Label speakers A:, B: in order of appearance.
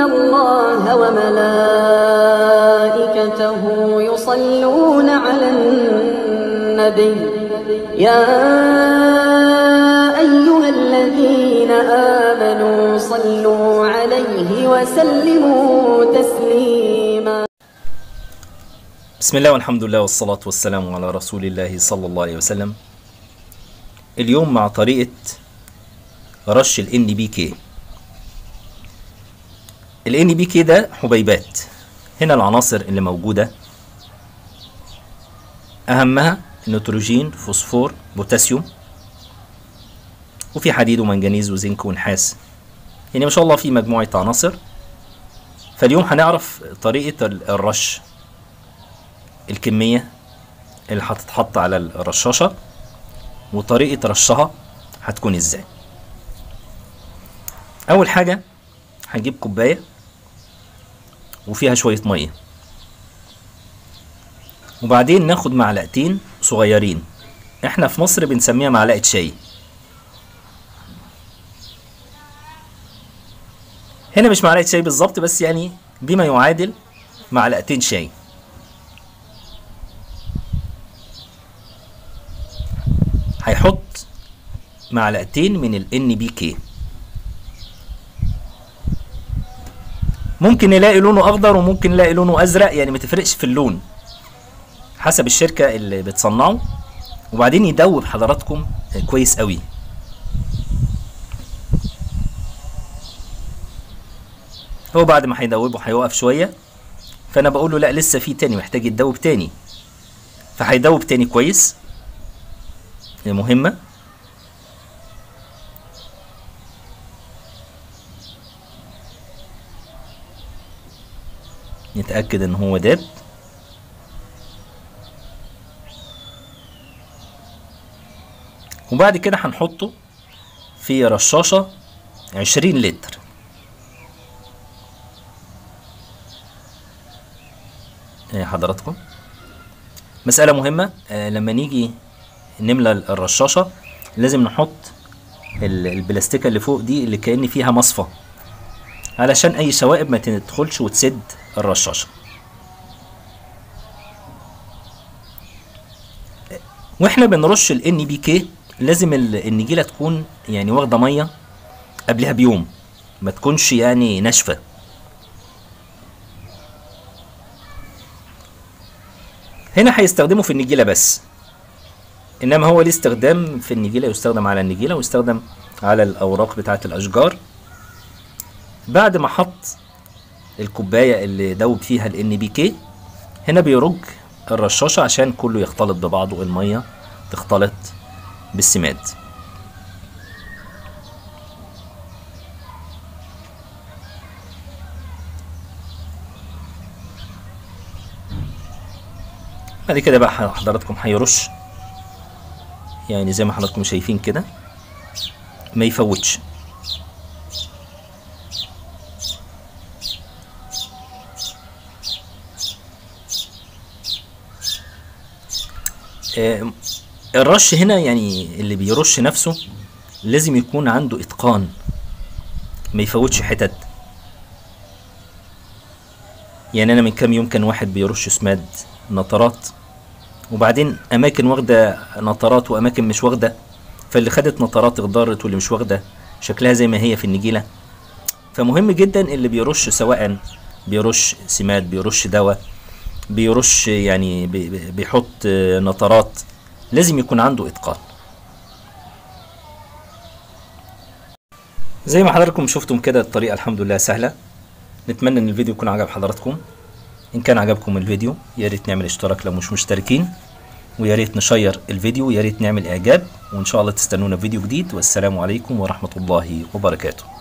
A: الله وملائكته يصلون على النبي يا أيها الذين آمنوا صلوا عليه وسلموا تسليما
B: بسم الله والحمد لله والصلاة والسلام على رسول الله صلى الله عليه وسلم اليوم مع طريقة رش ال NBK ال NBK ده حبيبات هنا العناصر اللي موجودة أهمها نيتروجين فوسفور بوتاسيوم وفي حديد ومنجنيز وزنك ونحاس يعني ما شاء الله في مجموعة عناصر فاليوم هنعرف طريقة ال- الرش الكمية اللي هتتحط على الرشاشة وطريقة رشها هتكون ازاي أول حاجة هنجيب كوباية وفيها شوية مية وبعدين ناخد معلقتين صغيرين احنا في مصر بنسميها معلقة شاي هنا مش معلقة شاي بالظبط بس يعني بما يعادل معلقتين شاي هيحط معلقتين من ال NBK ممكن نلاقي لونه اخضر وممكن نلاقي لونه ازرق يعني ما تفرقش في اللون حسب الشركة اللي بتصنعه وبعدين يدوب حضراتكم كويس قوي هو بعد ما هيدوبه هيوقف شوية فانا بقول له لا لسه في تاني محتاج يتدوب تاني فهيدوب تاني كويس مهمة نتأكد ان هو داب وبعد كده هنحطه في رشاشة عشرين لتر آه، حضراتكم مسألة مهمة آه، لما نيجي نملى الرشاشة لازم نحط ال- البلاستيكة اللي فوق دي اللي كأن فيها مصفى علشان أي شوائب ما تدخلش وتسد الرشاشة واحنا بنرش ال NBK لازم ال- النجيلة تكون يعني واخدة مية قبلها بيوم ما تكونش يعني ناشفة هنا هيستخدمه في النجيلة بس انما هو ليه استخدام في النجيله يستخدم على النجيله ويستخدم على الاوراق بتاعه الاشجار بعد ما حط الكوبايه اللي دوب فيها ال NBK هنا بيرج الرشاشه عشان كله يختلط ببعضه الميه تختلط بالسماد بعد كده بقى حضراتكم هيرش يعني زي ما حضراتكم شايفين كده ما يفوتش آه، الرش هنا يعني اللي بيرش نفسه لازم يكون عنده اتقان ما يفوتش حتت يعني انا من كام يوم كان واحد بيرش سماد نطرات وبعدين اماكن واخده نطرات واماكن مش واخده فاللي خدت نطرات اخضرت واللي مش واخده شكلها زي ما هي في النجيله فمهم جدا اللي بيرش سواء بيرش سماد بيرش دواء بيرش يعني بي- بي- بيحط آه، نطرات لازم يكون عنده اتقان زي ما حضراتكم شفتم كده الطريقه الحمد لله سهله نتمنى ان الفيديو يكون عجب حضراتكم ان كان عجبكم الفيديو يا ريت نعمل اشتراك لو مش مشتركين ويا ريت نشير الفيديو ويا ريت نعمل اعجاب وان شاء الله تستنونا في فيديو جديد والسلام عليكم ورحمة الله وبركاته